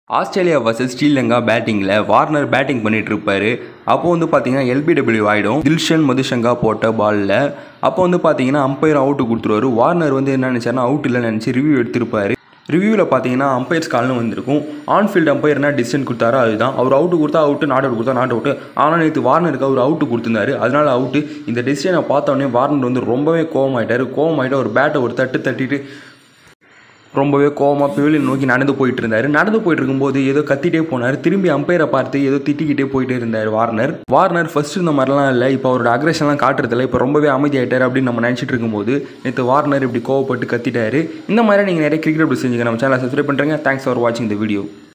Australia vs Sri Lanka பேட்டிங்கில் Warner batting பண்ணிட்டு இருப்பாரு அப்போ வந்து பார்த்தீங்கன்னா எல்பிடபிள்யூ ஆகிடும் தில்ஷன் மதுஷங்கா போட்ட பாலில் அப்போ வந்து பார்த்தீங்கன்னா அம்பையர் அவுட்டு கொடுத்துருவாரு வார்னர் வந்து என்ன நினச்சாருன்னா அவுட் இல்லைன்னு நினச்சி ரிவ்யூ எடுத்திருப்பாரு ரிவ்யூவில் பார்த்தீங்கன்னா அம்பையர்ஸ் கால்னு வந்திருக்கும் ஆன்ஃபீல்டு அம்பையர் என்ன டிசிஷன் கொடுத்தாரோ அதுதான் அவர் அவுட்டு கொடுத்தா அவுட்டு நாட் அவுட் கொடுத்தா நாட் அவுட்டு ஆனால் நேற்று வார்னருக்கு அவர் அவுட்டு கொடுத்துருந்தாரு அதனால அவுட்டு இந்த டிசிஷனை பார்த்த உடனே வார்னர் வந்து ரொம்பவே கோவமாயிட்டாரு கோவமாயிட்டு ஒரு பேட்டை ஒரு தட்டு தட்டிட்டு ரொம்பவே கோவமாக பெவிலியன் நோக்கி நடந்து போயிட்டு இருந்தார் நடந்து போயிட்டு இருக்கும்போது ஏதோ கத்திட்டே போனார் திரும்பி அம்பையரை பார்த்து ஏதோ திட்டிக்கிட்டே போயிட்டே இருந்தார் வார்னர் வார்னர் ஃபர்ஸ்ட் இந்த மாதிரிலாம் இல்லை இப்போ அவரோட அக்ரஷன்லாம் காட்டுறதில்ல இப்போ ரொம்பவே அமைதியாயிட்டார் அப்படின்னு நம்ம நினச்சிட்டு இருக்கும்போது நேற்று வார்னர் இப்படி கோவப்பட்டு கத்திட்டாரு இந்த மாதிரி நீங்கள் நிறைய கிரிக்கெட் அப்படி செஞ்சுங்க நம்ம சேனலை சப்ஸ்கிரைப் பண்ணுறேங்க தேங்க்ஸ் ஃபார் வாட்சிங் இந்த வீடியோ